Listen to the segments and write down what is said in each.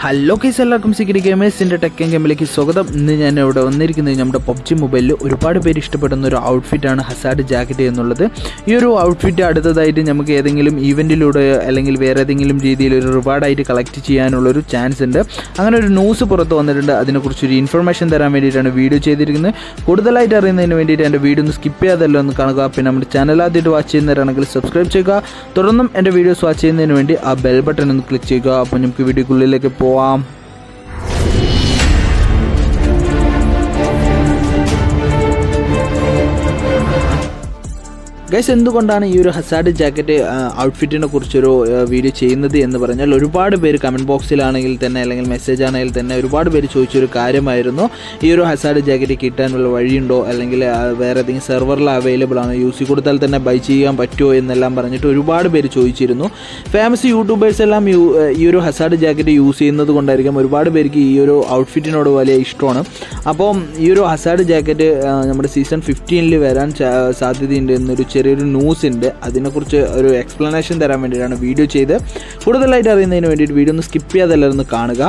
hello case എല്ലാവർക്കും സിഗരി ഗെയിമേഴ്സിൻ്റെ ടെക്കൻ ഗെയിമിലേക്ക് സ്വാഗതം ഇന്ന് ഞാൻ ഇവിടെ വന്നിരിക്കുന്നത് നമ്മുടെ പബ്ജി മൊബൈലിൽ ഒരുപാട് പേര് ഇഷ്ടപ്പെടുന്ന ഒരു ഔട്ട്ഫിറ്റാണ് ഹസാഡ് ജാക്കറ്റ് എന്നുള്ളത് ഈ ഒരു ഔട്ട്ഫിറ്റ് അടുത്തതായിട്ട് നമുക്ക് ഏതെങ്കിലും ഈവൻറ്റിലൂടെ അല്ലെങ്കിൽ വേറെ ഏതെങ്കിലും രീതിയിൽ ഒരു റിവാർഡായിട്ട് കളക്ട് ചെയ്യാനുള്ളൊരു ചാൻസ് ഉണ്ട് അങ്ങനെ ഒരു ന്യൂസ് പുറത്ത് വന്നിട്ടുണ്ട് അതിനെക്കുറിച്ചൊരു ഇൻഫർമേഷൻ തരാൻ വേണ്ടിയിട്ടാണ് വീഡിയോ ചെയ്തിരിക്കുന്നത് കൂടുതലായിട്ട് അറിയുന്നതിന് വേണ്ടിയിട്ട് എൻ്റെ വീഡിയോ ഒന്ന് സ്കിപ്പ് ചെയ്യാതല്ലോ ഒന്ന് കാണുക പിന്നെ നമ്മുടെ ചാനൽ ആദ്യമായിട്ട് വാച്ച് ചെയ്യുന്നവരാണെങ്കിൽ സബ്സ്ക്രൈബ് ചെയ്യുക തുടർന്നും എൻ്റെ വീഡിയോസ് വാച്ച് ചെയ്യുന്നതിന് വേണ്ടി ആ ബെൽ ബട്ടൺ ഒന്ന് ക്ലിക്ക് ചെയ്യുക അപ്പോൾ നമുക്ക് വീഡിയോക്കുള്ളിലേക്ക് പോവാം ഗൈസ് എന്തുകൊണ്ടാണ് ഈ ഒരു ഹസാഡ് ജാക്കറ്റ് ഔട്ട്ഫിറ്റിനെ കുറിച്ചൊരു ആ, വീഡിയോ ചെയ്യുന്നത് എന്ന് പറഞ്ഞാൽ ഒരുപാട് പേര് കമൻറ്റ് ബോക്സിലാണെങ്കിൽ തന്നെ അല്ലെങ്കിൽ മെസ്സേജ് ആണെങ്കിൽ തന്നെ ഒരുപാട് പേര് ചോദിച്ചൊരു കാര്യമായിരുന്നു ഈ ഒരു ഹസാഡ് ജാക്കറ്റ് കിട്ടാനുള്ള വഴിയുണ്ടോ അല്ലെങ്കിൽ ആ, വേറെ ഏതെങ്കിലും സെർവറിൽ അവൈലബിൾ ആണ് യൂസ് കൊടുത്താൽ തന്നെ ബൈ ചെയ്യാൻ പറ്റുമോ എന്നെല്ലാം പറഞ്ഞിട്ട് ഒരുപാട് പേര് ചോദിച്ചിരുന്നു ഫേമസ് യൂട്യൂബേഴ്സ് എല്ലാം യു- ഈ ഒരു ഹസാഡ് ജാക്കറ്റ് യൂസ് ചെയ്യുന്നത് കൊണ്ടായിരിക്കും ഒരുപാട് പേർക്ക് ഈ ഒരു ഔട്ട്ഫിറ്റിനോട് വലിയ ഇഷ്ടമാണ് അപ്പം ഈ ഒരു ഹസാഡ് ജാക്കറ്റ് നമ്മുടെ സീസൺ ഫിഫ്റ്റീനിൽ വരാൻ ചാ- സാധ്യതയുണ്ട് എന്നൊരു ചെറിയൊരു ന്യൂസ് ഉണ്ട് അതിനെക്കുറിച്ച് ഒരു എക്സ്പ്ലനേഷൻ തരാൻ വേണ്ടിയിട്ടാണ് വീഡിയോ ചെയ്ത് കൂടുതലായിട്ട് അറിയുന്നതിന് വേണ്ടിയിട്ട് വീഡിയോ ഒന്ന് സ്കിപ്പ് ചെയ്യാതെല്ലാവരും ഒന്ന് കാണുക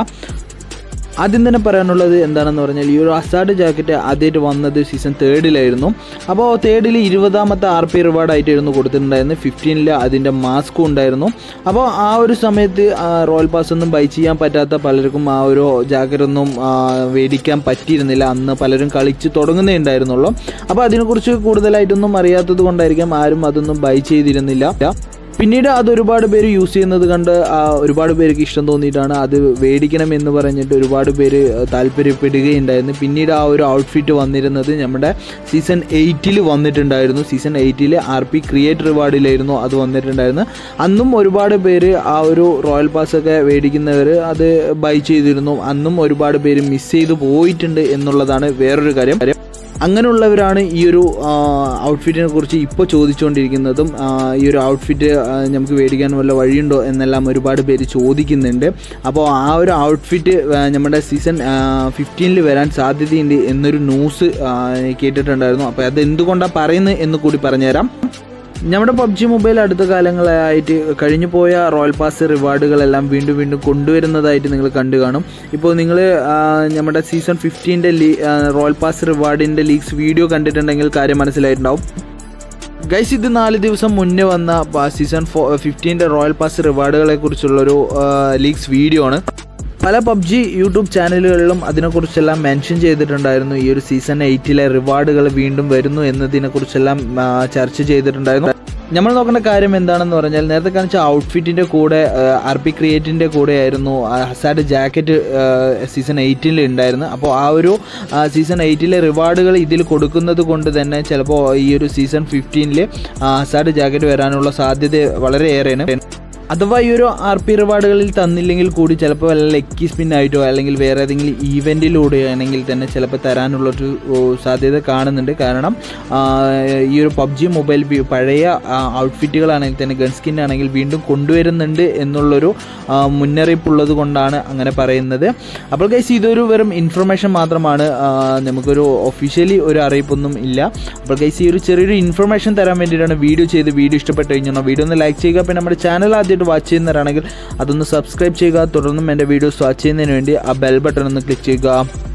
ആദ്യം തന്നെ പറയാനുള്ളത് എന്താണെന്ന് പറഞ്ഞാൽ ഈ ഒരു അസാഡ് ജാക്കറ്റ് ആദ്യമായിട്ട് വന്നത് സീസൺ തേർഡിലായിരുന്നു അപ്പോൾ തേർഡിൽ ഇരുപതാമത്തെ ആർ പി റിവാർഡായിട്ടായിരുന്നു കൊടുത്തിട്ടുണ്ടായിരുന്നത് ഫിഫ്റ്റീനിൽ അതിൻ്റെ മാസ്കും ഉണ്ടായിരുന്നു അപ്പോൾ ആ ഒരു സമയത്ത് ആ, റോയൽ പാസ് ഒന്നും ബൈ ചെയ്യാൻ പറ്റാത്ത പലർക്കും ആ ഒരു ജാക്കറ്റ് ഒന്നും ആ, മേടിക്കാൻ പറ്റിയിരുന്നില്ല അന്ന് പലരും കളിച്ച് തുടങ്ങുന്നേ ഉണ്ടായിരുന്നുള്ളൂ അപ്പോൾ അതിനെക്കുറിച്ച് കൂടുതലായിട്ടൊന്നും അറിയാത്തത് കൊണ്ടായിരിക്കാം ആരും അതൊന്നും ബൈ ചെയ്തിരുന്നില്ല പിന്നീട് അത് ഒരുപാട് പേര് യൂസ് ചെയ്യുന്നത് കണ്ട് ആ, ഒരുപാട് പേർക്ക് ഇഷ്ടം തോന്നിയിട്ടാണ് അത് മേടിക്കണം എന്ന് പറഞ്ഞിട്ട് ഒരുപാട് പേര് താല്പര്യപ്പെടുകയുണ്ടായിരുന്നു പിന്നീട് ആ ഒരു ഔട്ട്ഫിറ്റ് വന്നിരുന്നത് നമ്മുടെ സീസൺ എയ്റ്റിൽ വന്നിട്ടുണ്ടായിരുന്നു സീസൺ എയ്റ്റിൽ ആർ പി ക്രിയേറ്റ് റിവാർഡിലായിരുന്നു അത് വന്നിട്ടുണ്ടായിരുന്നു അന്നും ഒരുപാട് പേര് ആ ഒരു റോയൽ പാസ് ഒക്കെ മേടിക്കുന്നവർ അത് ബൈ ചെയ്തിരുന്നു അന്നും ഒരുപാട് പേര് മിസ് ചെയ്ത് പോയിട്ടുണ്ട് എന്നുള്ളതാണ് വേറൊരു കാര്യം അങ്ങനെയുള്ളവരാണ് ഈ ഒരു ഔട്ട്ഫിറ്റിനെ കുറിച്ച് ഇപ്പോൾ ചോദിച്ചുകൊണ്ടിരിക്കുന്നതും ആ, ഈ ഒരു ഔട്ട്ഫിറ്റ് ആ, നമുക്ക് മേടിക്കാൻ വല്ല വഴിയുണ്ടോ എന്നെല്ലാം ഒരുപാട് പേര് ചോദിക്കുന്നുണ്ട് അപ്പോൾ ആ ഒരു ഔട്ട്ഫിറ്റ് ആ, നമ്മുടെ സീസൺ ഫിഫ്റ്റീനിൽ വരാൻ സാധ്യതയുണ്ട് എന്നൊരു ന്യൂസ് ആ, കേട്ടിട്ടുണ്ടായിരുന്നു അപ്പോൾ അത് എന്തുകൊണ്ടാണ് പറയുന്നത് എന്ന് കൂടി പറഞ്ഞുതരാം നമ്മുടെ പബ്ജി മൊബൈൽ അടുത്ത കാലങ്ങളായിട്ട് കഴിഞ്ഞു പോയ റോയൽ പാസ് റിവാർഡുകളെല്ലാം വീണ്ടും വീണ്ടും കൊണ്ടുവരുന്നതായിട്ട് നിങ്ങൾ കണ്ടു കാണും ഇപ്പോൾ നിങ്ങൾ നമ്മുടെ സീസൺ ഫിഫ്റ്റീൻ്റെ ലീ റോയൽ പാസ് റിവാർഡിൻ്റെ ലീഗ്സ് വീഡിയോ കണ്ടിട്ടുണ്ടെങ്കിൽ കാര്യം മനസ്സിലായിട്ടുണ്ടാവും ഗൈസ് ഇത് നാല് ദിവസം മുന്നേ വന്ന സീസൺ ഫോ ഫിഫ്റ്റീൻ്റെ റോയൽ പാസ് റിവാർഡുകളെ കുറിച്ചുള്ളൊരു ലീഗ്സ് വീഡിയോ ആണ് പല പബ്ജി യൂട്യൂബ് ചാനലുകളിലും അതിനെക്കുറിച്ചെല്ലാം മെൻഷൻ ചെയ്തിട്ടുണ്ടായിരുന്നു ഈ ഒരു സീസൺ എയ്റ്റിലെ റിവാർഡുകൾ വീണ്ടും വരുന്നു എന്നതിനെക്കുറിച്ചെല്ലാം ആ, ചർച്ച ചെയ്തിട്ടുണ്ടായിരുന്നു നമ്മൾ നോക്കേണ്ട കാര്യം എന്താണെന്ന് പറഞ്ഞാൽ നേരത്തെ കാണിച്ച ഔട്ട്ഫിറ്റിൻ്റെ കൂടെ ആർ പി ക്രിയേറ്റിൻ്റെ കൂടെ ആയിരുന്നു ഹസാഡ് ജാക്കറ്റ് സീസൺ എയ്റ്റിൽ ഉണ്ടായിരുന്നു അപ്പോൾ ആ ഒരു സീസൺ എയ്റ്റിലെ റിവാർഡുകൾ ഇതിൽ കൊടുക്കുന്നത് കൊണ്ട് തന്നെ ചിലപ്പോൾ ഈ ഒരു സീസൺ ഫിഫ്റ്റീനിൽ ഹസാഡ് ജാക്കറ്റ് വരാനുള്ള സാധ്യത വളരെ ഏറെയാണ് അഥവാ ഈ ഒരു ആർ പി റിവാർഡുകളിൽ തന്നില്ലെങ്കിൽ കൂടി ചിലപ്പോൾ വല്ല ലക്കി സ്പിൻ ആയിട്ടോ അല്ലെങ്കിൽ വേറെ ഏതെങ്കിലും ഈവെൻറ്റിലൂടെ ആണെങ്കിൽ തന്നെ ചിലപ്പോൾ തരാനുള്ളൊരു ഓ, സാധ്യത കാണുന്നുണ്ട് കാരണം ആ, ഈ ഒരു പബ്ജി മൊബൈൽ വി- പഴയ ഔട്ട്ഫിറ്റുകളാണെങ്കിൽ തന്നെ ഗൺ സ്കിൻ ആണെങ്കിൽ വീണ്ടും കൊണ്ടുവരുന്നുണ്ട് എന്നുള്ളൊരു ആ, മുന്നറിയിപ്പുള്ളത് കൊണ്ടാണ് അങ്ങനെ പറയുന്നത് അപ്പോൾ ഗൈസ് ഇതൊരു വെറും ഇൻഫർമേഷൻ മാത്രമാണ് ആ, നമുക്കൊരു ഒഫീഷ്യലി ഒരു അറിയിപ്പൊന്നും ഇല്ല അപ്പോൾ ഗൈസ് ഈ ഒരു ചെറിയൊരു ഇൻഫർമേഷൻ തരാൻ വേണ്ടിയിട്ടാണ് വീഡിയോ ചെയ്ത് വീഡിയോ ഇഷ്ടപ്പെട്ട് കഴിഞ്ഞാൽ വീഡിയോ ഒന്ന് ലൈക്ക് ചെയ്യുക പിന്നെ നമ്മുടെ ചാനൽ ആദ്യമായിട്ട് വാച്ച് ചെയ്യുന്നവരാണെങ്കിൽ അതൊന്ന് സബ്സ്ക്രൈബ് ചെയ്യുക തുടർന്നും എൻ്റെ വീഡിയോസ് വാച്ച് ചെയ്യുന്നതിന് വേണ്ടി ആ ബെൽ ബട്ടൺ ഒന്ന് ക്ലിക്ക് ചെയ്യുക